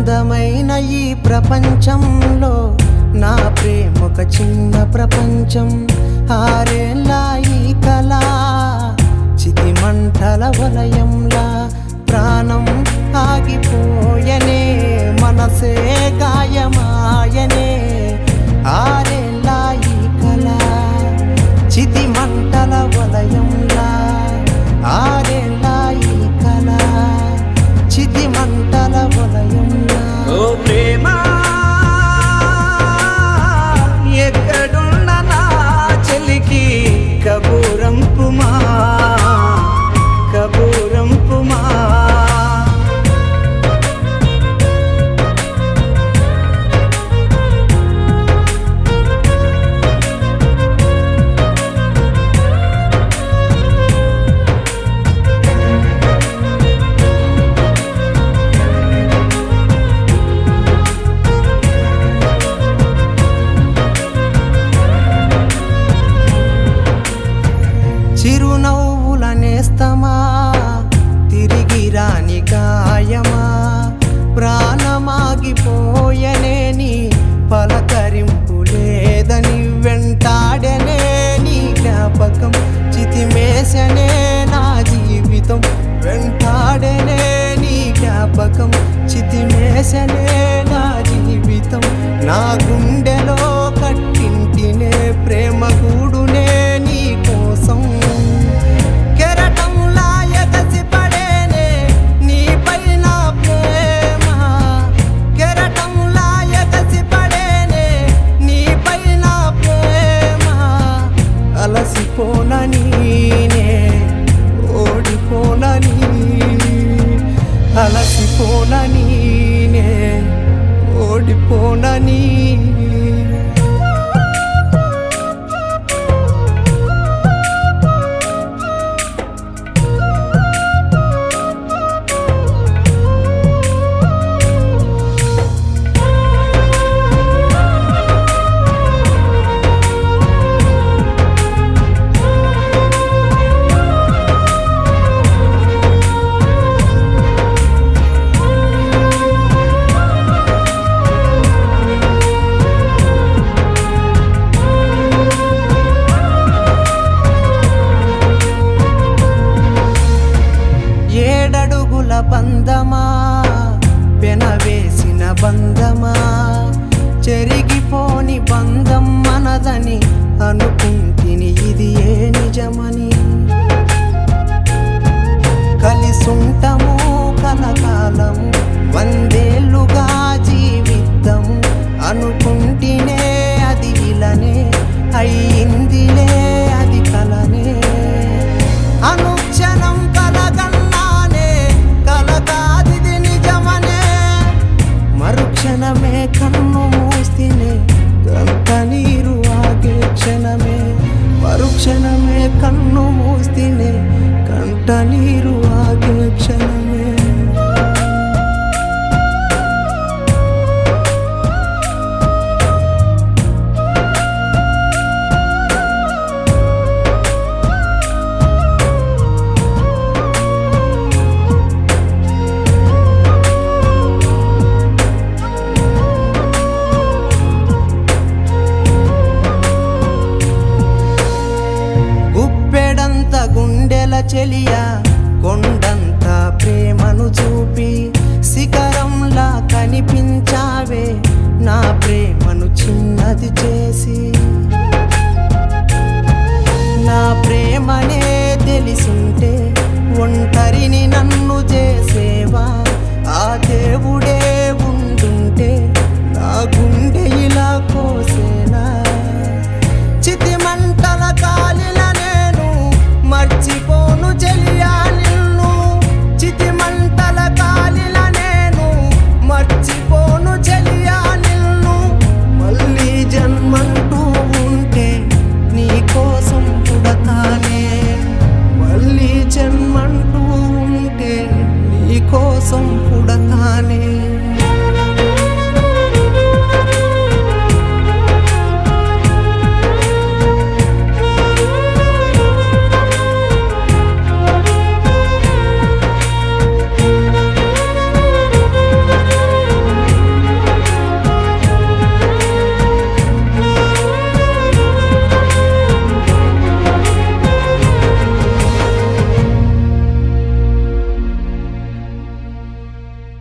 అందమైన ఈ ప్రపంచంలో నా ప్రేమ ఒక చిన్న ప్రపంచం ఆరేళ్ళ ఈ కళ చితి మంటల వలయంలా ప్రాణం ఆగిపోయనే మనసే గాయమాయనే ఆరేళ్ళ ఈ కళ చితి మంటల వలయంలా ఆరేళ్ళ ఈ కళ చితి మంటల వలయంలా ఓ ప్రేమ ఎక్కడున్న నా చెలికి కబూరంపుమా కబూరంపుమా చిరునవ్వుల నేస్తమా తిరిగి రాని గాయమా ప్రాణమాగిపోయనే నీ పలకరింపు లేదని వెంటాడనే నీ జ్ఞాపకం చితిమేసనే నా జీవితం వెంటాడనే నీ జ్ఞాపకం చితిమేసనే నా జీవితం నా గుండెలో కట్టింటినే ప్రేమ గూడునే నీ కోసం కెరటంలా ఎగసి పడేనే నీపై నా ప్రేమ కెరటంలా ఎగసి పడేనే నీపై నా ప్రేమ అలసిపోనని నే ఓడిపోనని అలసిపోనని నే ఓడిపోనని ఏడడుగుల బంధమా పెనవేసిన బంధమా చెరిగిపోని బంధం మనదని అనుకుంటిని ఇది ఏ నిజమని కలిసుంటము కలకాలము వందేళ్లుగా జీవితము అనుకుంటేనే అది ఇలానే అయ్యిందిలే అది కలనే అనుక్షణం కలగన్నానే కలగాదిది నిజమనే మరుక్షణమే కన్ను మూస్తేనే గంట నీరు ఆగే క్షణమే మరుక్షణమే కన్ను మూస్తేనే కంట నీరు ఆగే క్షణమే గుప్పెడంత గుండెల చెలియ కొండంత ప్రేమను చూపి శిఖరంలా కనిపించావే నా ప్రేమను చిన్నది చేసి